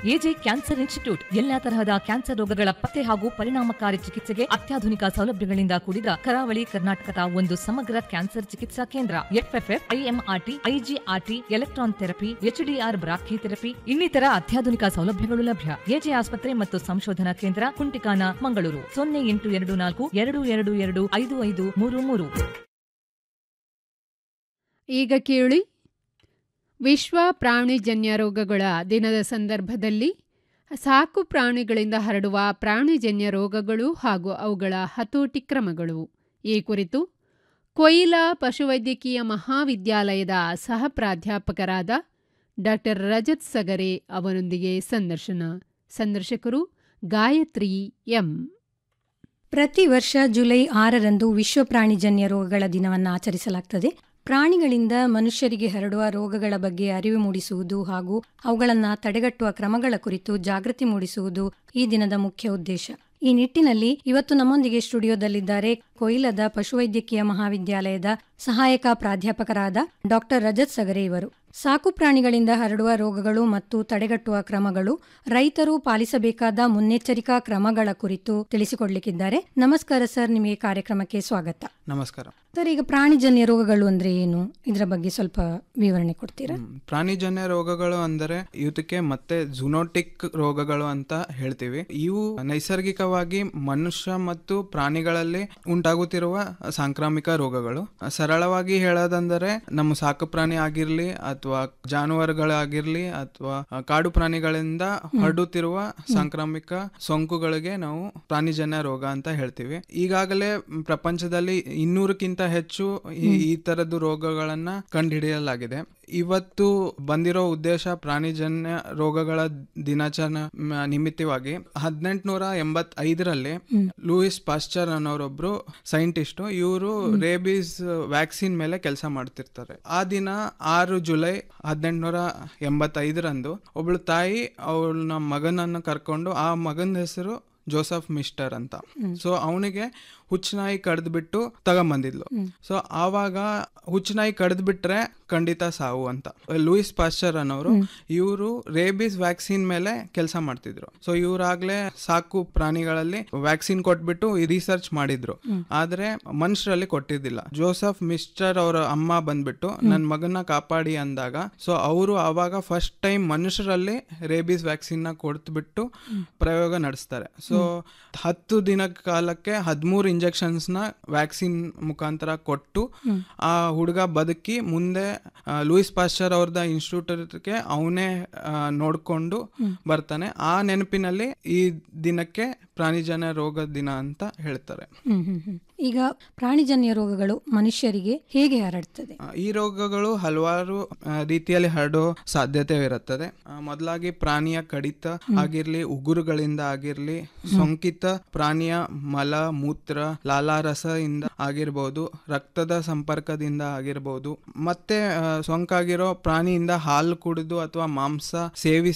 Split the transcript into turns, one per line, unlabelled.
AJ cancer institute ಎಲ್ಲಾ ತರಹದ cancer ರೋಗಗಳ ಪತ್ತೆ ಹಾಗೂ ಪರಿಣಾಮಕಾರಿ ಚಿಕಿತ್ಸೆಗೆ ಅತ್ಯಾಧುನಿಕ ಸೌಲಭ್ಯಗಳಿಂದ ಕೂಡಿದ ಕರಾವಳಿ ಕರ್ನಾಟಕದ ಒಂದು ಸಮಗ್ರ ಕ್ಯಾನ್ಸರ್ ಚಿಕಿತ್ಸಾ ಕೇಂದ್ರ F F F IMRT IGRT electron therapy HDR brachytherapy ಇನ್ನಿತರ ಅತ್ಯಾಧುನಿಕ ಸೌಲಭ್ಯಗಳು ಲಭ್ಯ ಎಜೆ ಆಸ್ಪತ್ರೆ ಮತ್ತು ಸಂಶೋಧನಾ ಕೇಂದ್ರ ಕುಂಟಿಕಾನ ಮಂಗಳೂರು ಸೊನ್ನೆ ಎಂಟು ಎರಡು ನಾಲ್ಕು ಎರಡು ಎರಡು ಎರಡು ಐದು ಐದು ಮೂರು ಮೂರು
ಈಗ ಕೇಳಿ ವಿಶ್ವ ಪ್ರಾಣಿಜನ್ಯ ರೋಗಗಳ ದಿನದ ಸಂದರ್ಭದಲ್ಲಿ ಸಾಕು ಪ್ರಾಣಿಗಳಿಂದ ಹರಡುವ ಪ್ರಾಣಿಜನ್ಯ ರೋಗಗಳು ಹಾಗೂ ಅವುಗಳ ಹತೋಟಿ ಕ್ರಮಗಳು ಈ ಕುರಿತು ಕೊಯಿಲಾ ಪಶುವೈದ್ಯಕೀಯ ಮಹಾವಿದ್ಯಾಲಯದ ಸಹ ಪ್ರಾಧ್ಯಾಪಕರಾದ ಡಾ ರಜತ್ ಸಗರೆ ಅವರೊಂದಿಗೆ ಸಂದರ್ಶನ ಸಂದರ್ಶಕರು ಗಾಯತ್ರಿ ಎಂ
ಪ್ರತಿ ವರ್ಷ ಜುಲೈ ಆರರಂದು ವಿಶ್ವ ಪ್ರಾಣಿಜನ್ಯ ರೋಗಗಳ ದಿನವನ್ನು ಆಚರಿಸಲಾಗ್ತದೆ ಪ್ರಾಣಿಗಳಿಂದ ಮನುಷ್ಯರಿಗೆ ಹರಡುವ ರೋಗಗಳ ಬಗ್ಗೆ ಅರಿವು ಮೂಡಿಸುವುದು ಹಾಗೂ ಅವುಗಳನ್ನು ತಡೆಗಟ್ಟುವ ಕ್ರಮಗಳ ಕುರಿತು ಜಾಗೃತಿ ಮೂಡಿಸುವುದು ಈ ದಿನದ ಮುಖ್ಯ ಉದ್ದೇಶ ಈ ನಿಟ್ಟಿನಲ್ಲಿ ಇವತ್ತು ನಮ್ಮೊಂದಿಗೆ ಸ್ಟುಡಿಯೋದಲ್ಲಿದ್ದಾರೆ ಕೊಯಿಲದ ಪಶುವೈದ್ಯಕೀಯ ಮಹಾವಿದ್ಯಾಲಯದ ಸಹಾಯಕ ಪ್ರಾಧ್ಯಾಪಕರಾದ ಡಾಕ್ಟರ್ ರಜತ್ ಸಗರೆ ಇವರು ಸಾಕು ಪ್ರಾಣಿಗಳಿಂದ ಹರಡುವ ರೋಗಗಳು ಮತ್ತು ತಡೆಗಟ್ಟುವ ಕ್ರಮಗಳು ರೈತರು ಪಾಲಿಸಬೇಕಾದ ಮುನ್ನೆಚ್ಚರಿಕಾ ಕ್ರಮಗಳ ಕುರಿತು ತಿಳಿಸಿಕೊಡ್ಲಿಕ್ಕಿದ್ದಾರೆ ನಮಸ್ಕಾರ ಸರ್ ನಿಮಗೆ ಕಾರ್ಯಕ್ರಮಕ್ಕೆ ಸ್ವಾಗತ
ನಮಸ್ಕಾರ
ಸರ್ ಈಗ ಪ್ರಾಣಿಜನ್ಯ ರೋಗಗಳು ಅಂದ್ರೆ ಏನು ಇದರ ಬಗ್ಗೆ ಸ್ವಲ್ಪ ವಿವರಣೆ ಕೊಡ್ತೀರಾ
ಹ್ಮ್. ಪ್ರಾಣಿಜನ್ಯ ರೋಗಗಳು ಅಂದರೆ ಇದಕ್ಕೆ ಮತ್ತೆ ಜುನೋಟಿಕ್ ರೋಗಗಳು ಅಂತ ಹೇಳ್ತೀವಿ ಇವು ನೈಸರ್ಗಿಕವಾಗಿ ಮನುಷ್ಯ ಮತ್ತು ಪ್ರಾಣಿಗಳಲ್ಲಿ ಉಂಟಾಗುತ್ತಿರುವ ಸಾಂಕ್ರಾಮಿಕ ರೋಗಗಳು ಸರಳವಾಗಿ ಹೇಳೋದಂದರೆ ನಮ್ಮ ಸಾಕು ಪ್ರಾಣಿ ಆಗಿರ್ಲಿ ಅಥವಾ ಜಾನುವಾರುಗಳಾಗಿರ್ಲಿ ಅಥವಾ ಕಾಡು ಪ್ರಾಣಿಗಳಿಂದ ಹರಡುತ್ತಿರುವ ಸಾಂಕ್ರಾಮಿಕ ಸೋಂಕುಗಳಿಗೆ ನಾವು ಪ್ರಾಣಿಜನ್ಯ ರೋಗ ಅಂತ ಹೇಳ್ತೀವಿ ಈಗಾಗಲೇ ಪ್ರಪಂಚದಲ್ಲಿ ಇನ್ನೂರಕ್ಕಿಂತ ಹೆಚ್ಚು ಈ ಈ ತರದ್ದು ರೋಗಗಳನ್ನ ಕಂಡುಹಿಡಿಯಲಾಗಿದೆ ಇವತ್ತು ಬಂದಿರೋ ಉದ್ದೇಶ ಪ್ರಾಣಿಜನ್ಯ ರೋಗಗಳ ದಿನಾಚರಣೆ ಮ- ನಿಮಿತ್ತವಾಗಿ ಹದಿನೆಂಟುನೂರ ಎಂಬತ್ತೈದರಲ್ಲಿ ಲೂಯಿಸ್ ಪಾಶ್ಚರ್ ಅನ್ನೋರೊಬ್ರು ಸೈಂಟಿಸ್ಟ್ ಇವರು ರೇಬೀಸ್ ವ್ಯಾಕ್ಸಿನ್ ಮೇಲೆ ಕೆಲಸ ಮಾಡ್ತಿರ್ತಾರೆ ಆ ದಿನ ಆರು ಜುಲೈ ಹದಿನೆಂಟುನೂರ ಎಂಬತ್ತೈದರಂದು ಒಬ್ಳು ತಾಯಿ ಅವಳ ಮಗನನ್ನು ಕರ್ಕೊಂಡು ಆ ಮಗನ ಹೆಸರು ಜೋಸಫ್ ಮಿಸ್ಟರ್ ಅಂತ ಸೊ ಅವನಿಗೆ ಹುಚ್ಚನಾಯಿ ಕಡ್ದ್ಬಿಟ್ಟು ತಗೊಂಬಂದಿದ್ಲು ಸೊ ಆವಾಗ ಹುಚ್ಚನಾಯಿ ಕಡ್ದ್ಬಿಟ್ರೆ ಖಂಡಿತ ಸಾವು ಅಂತ ಲೂಯಿಸ್ ಪಾಶ್ಚರ್ ಅನ್ನೋರು ಇವರು ರೇಬಿಸ್ ವ್ಯಾಕ್ಸಿನ್ ಮೇಲೆ ಕೆಲಸ ಮಾಡ್ತಿದ್ರು ಸೊ ಇವರಾಗ್ಲೇ ಸಾಕು ಪ್ರಾಣಿಗಳಲ್ಲಿ ವ್ಯಾಕ್ಸಿನ್ ಕೊಟ್ಬಿಟ್ಟು ರಿಸರ್ಚ್ ಮಾಡಿದ್ರು ಆದ್ರೆ ಮನುಷ್ಯರಲ್ಲಿ ಕೊಟ್ಟಿದ್ದಿಲ್ಲ ಜೋಸಫ್ ಮಿಸ್ಟರ್ ಅವರ ಅಮ್ಮ ಬಂದ್ಬಿಟ್ಟು ನನ್ನ ಮಗನ ಕಾಪಾಡಿ ಅಂದಾಗ ಸೊ ಅವರು ಆವಾಗ ಫಸ್ಟ್ ಟೈಮ್ ಮನುಷ್ಯರಲ್ಲಿ ರೇಬಿಸ್ ವ್ಯಾಕ್ಸಿನ್ ನ ಕೊಡ್ಬಿಟ್ಟು ಪ್ರಯೋಗ ನಡೆಸ್ತಾರೆ ಸೊ ಹತ್ತು ದಿನ ಕಾಲಕ್ಕೆ ಹದಿಮೂರು ಇಂಜೆಕ್ಷನ್ಸ್ ನ ವ್ಯಾಕ್ಸಿನ್ ಮುಖಾಂತರ ಕೊಟ್ಟು ಆ ಹುಡುಗ ಬದುಕಿ ಮುಂದೆ ಆ, ಲೂಯಿಸ್ ಪಾಶ್ಚರ್ ಅವ್ರದ ಇನ್ಸ್ಟಿಟ್ಯೂಟ್ಗೆ ಅವನೇ ನೋಡ್ಕೊಂಡು ಬರ್ತಾನೆ ಆ ನೆನಪಿನಲ್ಲಿ ಈ ದಿನಕ್ಕೆ ಪ್ರಾಣಿಜನ್ಯ ರೋಗ ದಿನ ಅಂತ ಹೇಳ್ತಾರೆ
ಹ್ಮ್ ಹ್ಮ್ ಹ್ಮ್. ಈಗ ಪ್ರಾಣಿಜನ್ಯ ರೋಗಗಳು ಮನುಷ್ಯರಿಗೆ ಹೇಗೆ ಹರಡ್ತದೆ
ಆ, ಈ ರೋಗಗಳು ಹಲವಾರು ಆ, ರೀತಿಯಲ್ಲಿ ಹರಡೋ ಸಾಧ್ಯತೆ ಇರುತ್ತದೆ ಆ, ಮೊದಲಾಗಿ ಪ್ರಾಣಿಯ ಕಡಿತ ಆಗಿರ್ಲಿ ಉಗುರುಗಳಿಂದ ಆಗಿರ್ಲಿ ಸೋಂಕಿತ ಪ್ರಾಣಿಯ ಮಲ ಮೂತ್ರ ಲಾಲಾರಸ ಇಂದ ಆಗಿರ್ಬೋದು ರಕ್ತದ ಸಂಪರ್ಕದಿಂದ ಆಗಿರ್ಬೋದು ಮತ್ತೆ ಆ, ಸೋಂಕಾಗಿರೋ ಪ್ರಾಣಿಯಿಂದ ಹಾಲು ಕುಡಿದು ಅಥವಾ ಮಾಂಸ ಸೇವಿಸಿ